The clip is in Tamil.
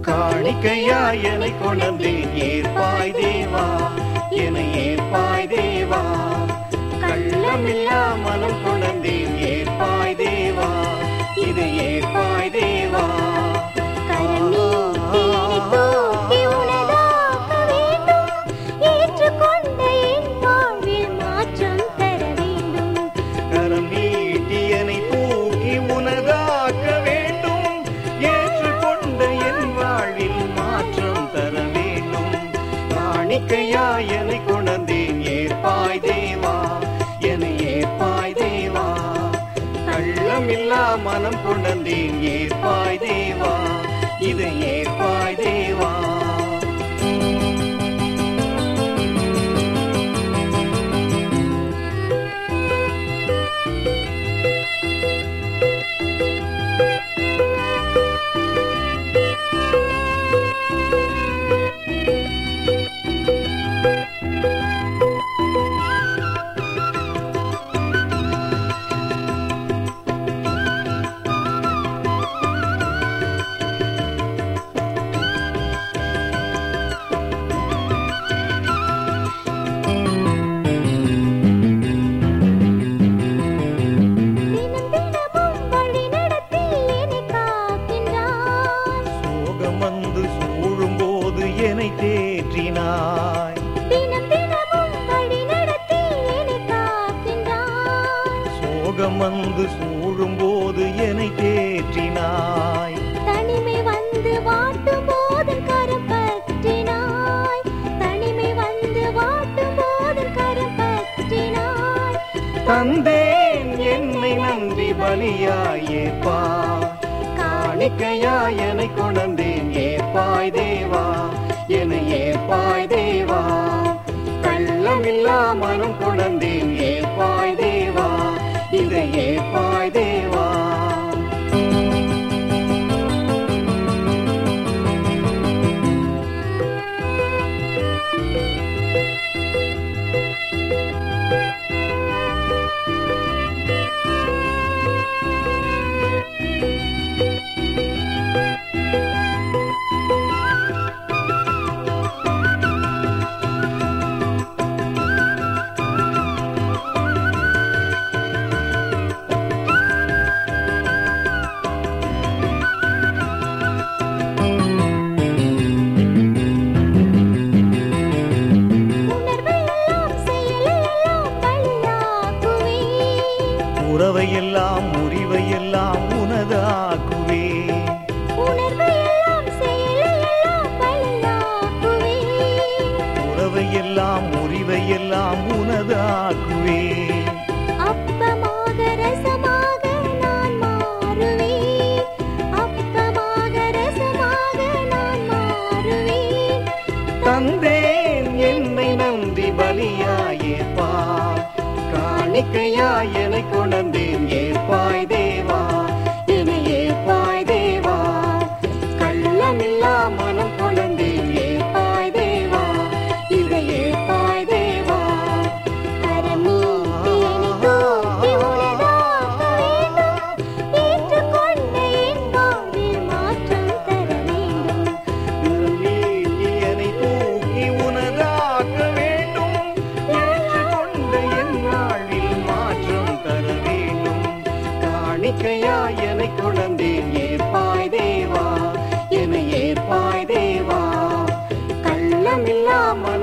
காணிக்கையா என கொண்டேன் ஏற்பாய் தேவா என ஏற்பாய் தேவா கள்ளமில்லா மனம் கொண்டேன் ஏற்பாய் தேவா இதை ஏற்பாய் தேவா கரம் நீட்டி தூக்கி உனதாக்க வேண்டும். ஏற்றுக்கொண்ட என் வாழ்வில் மாற்றம் தர வேண்டும். கரம் நீட்டி என்னை தூக்கி உனதாக்க வேண்டும் ஏற்றுக்கொண்ட என் வாழ்வில் மாற்றம் தர வேண்டும் காணிக்கையா என்னை கொண்டேன் ஏற்பாய் தேவா என ஏற்பாய் தேவா கள்ளமில்லா மனம் கொண்டேன் ஏற்பாய் தேவா இதை ஏற்பாய் தேவா தினம் தினமும் வழி நடத்தி என்னை காக்கின்றாய். சோகம் வந்து சூழும் போது என்னை தேற்றினாய் தினம் தினமும் வழி நடத்தி என்னை காக்கின்றாய். சோகம் வந்து சூழும் போது என்னை தேற்றினாய் தனிமை வந்து வாட்டும் போது கரம் பற்றினாய் தனிமை வந்து வாட்டும் போது கரம் பற்றினாய் தந்தேன் என்னை நன்றி பலியாய் ஏப்பா காணிக்கையா என்னை கொண்டேன் ஏப்பாய் தேவா என ஏப்பாய் தேவா கள்ளமில்லா மனம் கொண்டேன் ஏப்பாய் தேவா இதை ஏப்பாய் தேவா உணர்வையெல்லாம் செயலையெல்லாம் பலியாக்குவேன் உறவையெல்லாம் முறிவையெல்லாம் உனதாக்குவே உணர்வையெல்லாம் செயலையெல்லாம் பலியாக்குவேன் உறவையெல்லாம் முறிவையெல்லாம் உனதாக்குவே அப்பமாக ரசமாக நான் மாறுவேன் அப்பமாக ரசமாக நான் மாறுவேன் தந்தேன் என்னை நன்றி பலியாயேப்பா காணிக்கையா என்னை கொண்டேன் ஏற்பாய் தேவா என ஏற்பாய் தேவா கள்ளமில்லா மனம் கொண்டேன் ஏற்பாய் தேவா இதை ஏற்பாய் தேவா கரம் நீட்டி என்னை தூக்கி உனதாக்க வேண்டும். ஏற்றுக்கொண்ட என் வாழ்வில் மாற்றம் தர வேண்டும். என்னை தூக்கி உனதாக்க வேண்டும் ஏற்றுக்கொண்ட என் வாழ்வில் மாற்றம் தர வேண்டும் காணிக்கையா என்னை கொண்டேன் ஏற்பாய் தேவா என ஏற்பாய் தேவா கள்ளமில்லா மனம்